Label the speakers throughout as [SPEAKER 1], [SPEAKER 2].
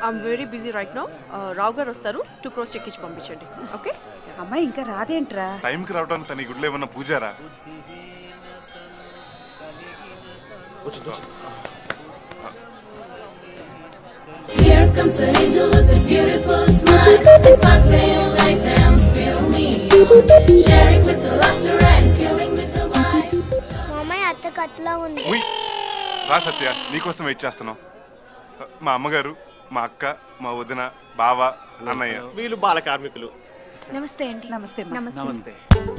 [SPEAKER 1] I'm very busy right now Rao గారు వస్తారు two crores check ఇచ్చి పంపించండి ఓకే
[SPEAKER 2] అమ్మాయి ఇంకా రాదేంట్రా
[SPEAKER 3] టైంకి రావడానికి తన ఈ గుడిలో ఏమన్నా Pujara
[SPEAKER 4] Here comes an angel with a beautiful smile. A sparkling eyes and spill me on. Sharing with the laughter and killing with the wine.
[SPEAKER 5] మామయ్య అత్త కట్లా ఉంది
[SPEAKER 3] ఉయ్ రా సత్య నీకోసం వెయిట్ చేస్తున్నాం మా అమ్మగారు మా అక్క మా వదిన బావ అన్నయ్య
[SPEAKER 6] వీళ్ళు బాల కార్మికులు
[SPEAKER 7] నమస్తే అండి
[SPEAKER 2] నమస్తే అమ్మా.
[SPEAKER 7] నమస్తే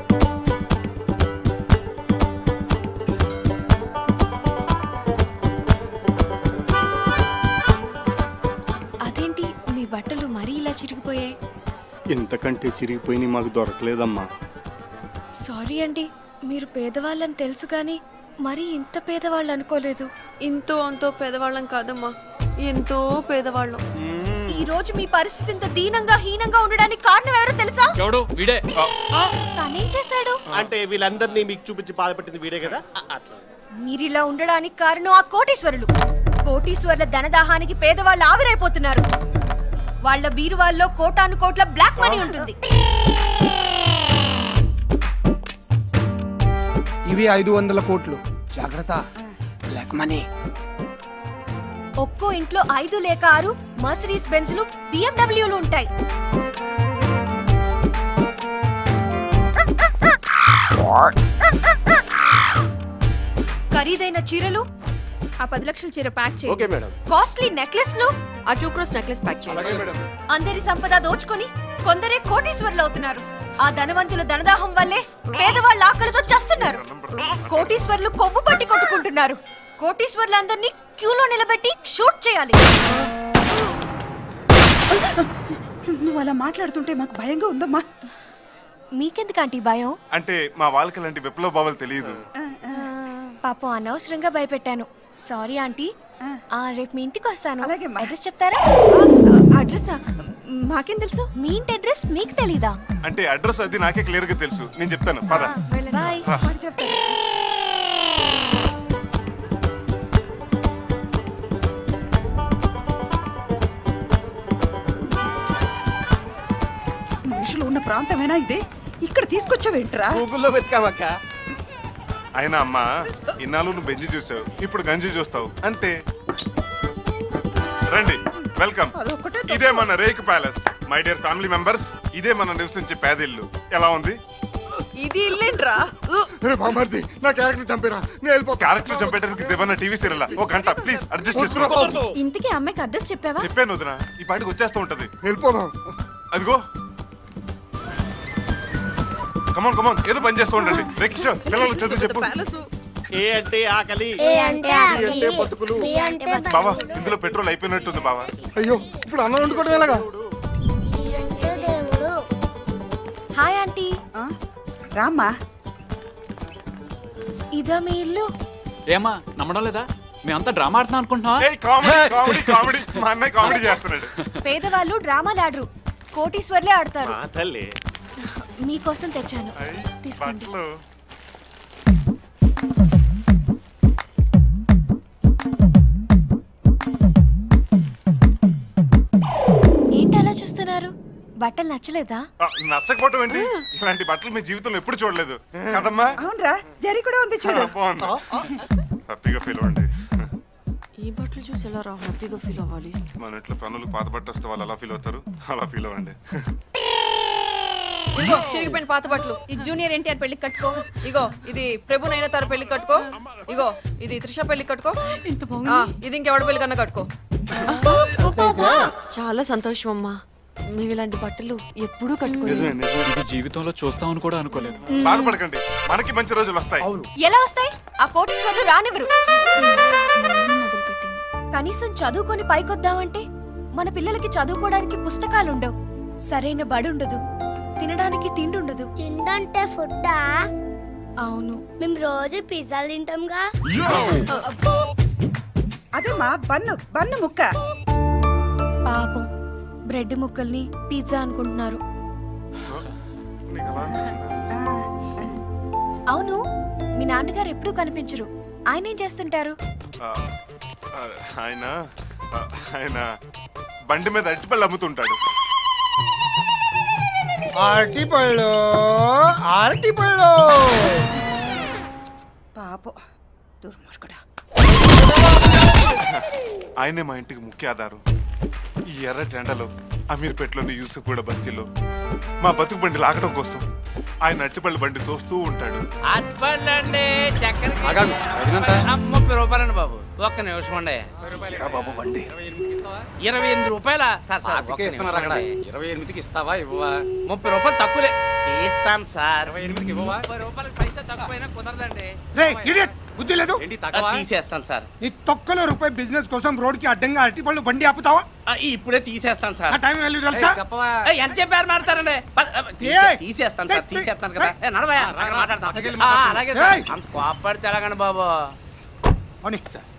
[SPEAKER 7] అదేంటి మీ బట్టలు మరీ ఇలా చిరిగిపోయాయి
[SPEAKER 8] ఇంతకంటే చిరిగిపోయి మాకు దొరకలేదమ్మా
[SPEAKER 7] సారీ అండి మీరు పేదవాళ్ళని తెలుసు కానీ మరీ ఇంత పేదవాళ్ళు అనుకోలేదు
[SPEAKER 1] ఇంతో అంతో పేదవాళ్ళం కాదమ్మా ఎంతో పేదవాళ్ళం
[SPEAKER 7] ఈ రోజు మీ పరిస్థితి ఇంత దీనంగా హీనంగా ఉండడానికి కారణం ఎవరో తెలుసా
[SPEAKER 9] ఎవడు వీడే
[SPEAKER 7] తనేం చేశాడు
[SPEAKER 6] అంటే వీళ్ళందరినీ మీకు చూపించి బాధపెట్టింది వీడే కదా అ- అట్లా
[SPEAKER 7] మీరిలా ఉండడానికి కారణం ఆ కోటీశ్వరులు కోటీశ్వరుల ధనదాహానికి పేదవాళ్ళు ఆవిరైపోతున్నారు వాళ్ళ బీరువాల్లో కోటాను కోట్ల బ్లాక్ మనీ ఉంటుంది
[SPEAKER 10] ఇవి ఐదు వందల కోట్లు జాగ్రత్త బ్లాక్ మనీ
[SPEAKER 7] ఒక్కో ఇంట్లో ఐదు లేక ఆరు మర్సిడీస్ బెంజ్లు బిఎండబ్ల్యూలు ఉంటాయి ఖరీదైన చీరలు ఆ పది లక్షల చీర ప్యాక్
[SPEAKER 6] ఓకే
[SPEAKER 7] చేయండి
[SPEAKER 6] మేడం
[SPEAKER 7] కాస్ట్లీ నెక్లెస్లు
[SPEAKER 1] ఆ టూ క్రోస్ నెక్లెస్ ప్యాక్ చేయండి
[SPEAKER 7] అందరి సంపద దోచుకొని కొందరే కోటీశ్వరులు అవుతున్నారు ఆ ధనవంతుల ధనదాహం వల్లే పేదవాళ్ళ ఆకలితో చస్తున్నారు కోటీశ్వరులు కొవ్వు పట్టి కొట్టుకుంటున్నారు కోటీశ్వరులందరినీ క్యూలో నిలబెట్టి షూట్ చేయాలి
[SPEAKER 2] నువ్వు అలా మాట్లాడుతుంటే మాకు భయంగా ఉందమ్మా
[SPEAKER 7] మీకెందుకు ఆంటీ భయం
[SPEAKER 3] అంటే మా వాళ్ళకి ఇలాంటి విప్లవ భావాలు తెలియదు
[SPEAKER 7] పాపం అనవసరంగా భయపెట్టాను సారీ ఆంటీ ఆ, రేపు మీ ఇంటికి వస్తాను
[SPEAKER 2] అలాగేమ్మా.
[SPEAKER 7] అడ్రస్ చెప్తారా అడ్రస్ మాకేం తెలుసు మీ ఇంటి అడ్రస్ మీకు తెలీదా
[SPEAKER 3] అంటే అడ్రస్ అది నాకే క్లియర్ గా తెలుసు నేను చెప్తాను పద
[SPEAKER 7] బాయ్
[SPEAKER 2] వాడు చెప్తాడు మనుషులు ఉన్న ప్రాంతమేనా ఇది ఇక్కడ తీసుకొచ్చావేంట్రా
[SPEAKER 6] గూగుల్లో వెతికామక్క
[SPEAKER 3] అయినా అమ్మా ఇన్నాళ్ళు నువ్వు బెంజి చూసావు ఇప్పుడు గంజి చూస్తావు అంతే రండి వెల్కమ్
[SPEAKER 2] అదొక్కటే
[SPEAKER 3] ఇదే మన రేక్ palace my dear family members ఇదే మన నివసించే పేదిల్లు ఎలా ఉంది
[SPEAKER 1] ఇది ఇల్లేంట్రా
[SPEAKER 8] బామర్ది నా క్యారెక్టర్ చంపిరా నేను వెళ్ళిపోతా
[SPEAKER 3] క్యారెక్టర్ చంపేటానికి దేవన్న టీవీ సీరియల్ ఒక గంట ప్లీజ్ అడ్జస్ట్ చేసుకో
[SPEAKER 7] ఇంతకీ అమ్మాయికి అడ్రస్ చెప్పావా
[SPEAKER 3] చెప్పాను వదిన ఈ పాటికి వచ్చేస్తూ ఉంటది
[SPEAKER 8] వెళ్ళిపోదాం
[SPEAKER 3] అదిగో కమాన్ కమాన్ ఏదో పని చేస్తూ ఉండండి రే కిషోర్ పిల్లలు చదువు చెప్పు
[SPEAKER 1] ప్యాలెస్
[SPEAKER 6] ఏ అంటే ఆకలి
[SPEAKER 5] ఏ అంటే
[SPEAKER 6] బి అంటే బతుకులు
[SPEAKER 5] బి అంటే
[SPEAKER 3] బావా ఇందులో పెట్రోల్ అయిపోయినట్టుంది బావా
[SPEAKER 8] అయ్యో ఇప్పుడు అన్నం వండుకోవడం ఎలాగా
[SPEAKER 5] సి అంటే దేవుడు
[SPEAKER 7] హాయ్ ఆంటీ
[SPEAKER 2] ఆ? రామ్మా
[SPEAKER 7] ఇదా మీ ఇల్లు
[SPEAKER 9] ఏమా నమ్మడం లేదా మేమంతా డ్రామా ఆడుతున్నాం అనుకుంటున్నావా
[SPEAKER 3] ఏయ్ కామెడీ కామెడీ కామెడీ మా అన్నయ్య కామెడీ చేస్తున్నాడు
[SPEAKER 7] పేదవాళ్ళు డ్రామాలు ఆడరు కోటీశ్వర్లే ఆడతారు
[SPEAKER 6] మా తల్లి
[SPEAKER 7] మీకోసం తెచ్చాను
[SPEAKER 3] ఐ,
[SPEAKER 7] తీసుకోండి
[SPEAKER 3] బట్టలు
[SPEAKER 7] ఏంటి అలా చూస్తున్నారు బట్టలు నచ్చలేదా
[SPEAKER 3] ఆ, నచ్చకపోవటం ఏంటి ఇలాంటి బట్టలు మీ జీవితంలో ఎప్పుడు చూడలేదు కదమ్మా
[SPEAKER 2] అవునరా జరి కూడా ఉంది
[SPEAKER 3] ఆ,
[SPEAKER 2] చూడు
[SPEAKER 3] బాగుంది హ్యాపీగా ఫీల్ అవ్వండి
[SPEAKER 1] ఈ బట్టలు చూసి ఎలా రా హ్యాపీగా ఫీల్ అవ్వాలి
[SPEAKER 3] మన ఇంట్లో పనులు పాత బట్ట వస్తే వాళ్ళు ఎలా ఫీల్ అవుతారు అలా ఫీల్ అవ్వండి
[SPEAKER 1] ఇగో చిరిగిపోయిన పాత బట్టలు ఇది జూనియర్ ఎన్టీఆర్ పెళ్లి కట్టుకో ఇగో ఇది ప్రభు నైనతార పెళ్లి కట్టుకో ఇగో ఇది త్రిష పెళ్లి కట్టుకో ఆ, ఇది ఇంకెవడ పెళ్లి కన్నా కట్టుకో చాలా సంతోషం అమ్మా మేము ఇలాంటి బట్టలు ఎప్పుడూ కట్టుకోలేదు
[SPEAKER 8] నిజమే నిజమే
[SPEAKER 9] ఇది జీవితంలో చూస్తామని కూడా అనుకోలేదు
[SPEAKER 3] బాధపడకండి మనకి మంచి రోజులు వస్తాయి
[SPEAKER 7] ఎలా వస్తాయి ఆ కోటీశ్వర్లు రానివ్వరు మళ్ళీ మొదలుపెట్టింది కనీసం చదువుకొని పైకొద్దామంటే మన పిల్లలకి చదువుకోవడానికి పుస్తకాలు ఉండవు సరైన బడి ఉండదు తినడానికి తిండి ఉండదు
[SPEAKER 5] తిండంటే ఫుడ్డా
[SPEAKER 7] అవును
[SPEAKER 5] మేము రోజు పిజ్జాలు తింటాంగా
[SPEAKER 2] అదేమ్మా బన్ను బన్ను ముక్క
[SPEAKER 7] పాపం బ్రెడ్ ముక్కల్ని పిజ్జా అనుకుంటున్నారు
[SPEAKER 3] నీకు అలా అనిపించిందా?
[SPEAKER 7] అవును మీ నాన్నగారు ఎప్పుడూ కనిపించరు ఆయన ఏం చేస్తుంటారు
[SPEAKER 3] ఆ, ఆ, ఆయన ఆ, ఆయన బండి మీద అరటిపళ్ళు అమ్ముతుంటాడు
[SPEAKER 10] అరటి పళ్ళు అరటి పళ్ళు
[SPEAKER 2] పాపం దుర్మార్గుడా
[SPEAKER 3] ఆయనే మా ఇంటికి ముఖ్య ఆధారం ఈ ఎర్రటి ఎండలో అమీర్పేటలోని యూసుఫ్ కూడా బస్తీలో మా బతుకు బండి లాగడం కోసం ఆయన అట్టిపల్లి బండి తోస్తూ ఉంటాడు
[SPEAKER 11] అట్పండి చక్కెర
[SPEAKER 10] ఆగాగు, అడిగినంత?
[SPEAKER 11] ముప్పై రూపాయలండి బాబు ఒక్క నిమిషం అండి
[SPEAKER 10] బాబు బండి
[SPEAKER 11] ఇరవై ఎనిమిది రూపాయల సార్ సార్ ఒక్క
[SPEAKER 10] పాతికే
[SPEAKER 11] నిమిషం
[SPEAKER 10] ఇస్తున్నారు అక్కడ
[SPEAKER 11] అండి.
[SPEAKER 10] ఇరవై ఎనిమిదికి ఇస్తావా ఇవ్వవా
[SPEAKER 11] ముప్పై రూపాయలు తక్కువలే ఇస్తాను సార్
[SPEAKER 10] ఇరవై ఎనిమిదికి ఇవ్వవా
[SPEAKER 11] ముప్పై రూపాయలకి పైసా తక్కువైనా కుదరదండి
[SPEAKER 10] రే ఇడియట్ బుద్ధి లేదు ఏంటి
[SPEAKER 11] ఆ, తీసేస్తాను సార్
[SPEAKER 10] నీ తొక్కలో రూపాయి బిజినెస్ కోసం రోడ్ కి అడ్డంగా అరటి పళ్ళు బండి ఆపుతావా
[SPEAKER 11] ఆ, ఇప్పుడే తీసేస్తాను సార్
[SPEAKER 10] ఆ టైం వెళ్ళి తెలుసా చెప్పవా
[SPEAKER 11] ఏయ్, ఎంత చెప్పారు మాట్లాడతారండి పద, ఆ, తీసే- తీసేస్తాను సార్ తీసేస్తాను కదా ఏ, నడవయ్యా, అక్కడ మాట్లాడతాం ఆ, అలాగే సార్
[SPEAKER 10] ఏయ్.
[SPEAKER 11] అంత కోపడితే ఎలాగండి బాబు
[SPEAKER 10] పోనీ సార్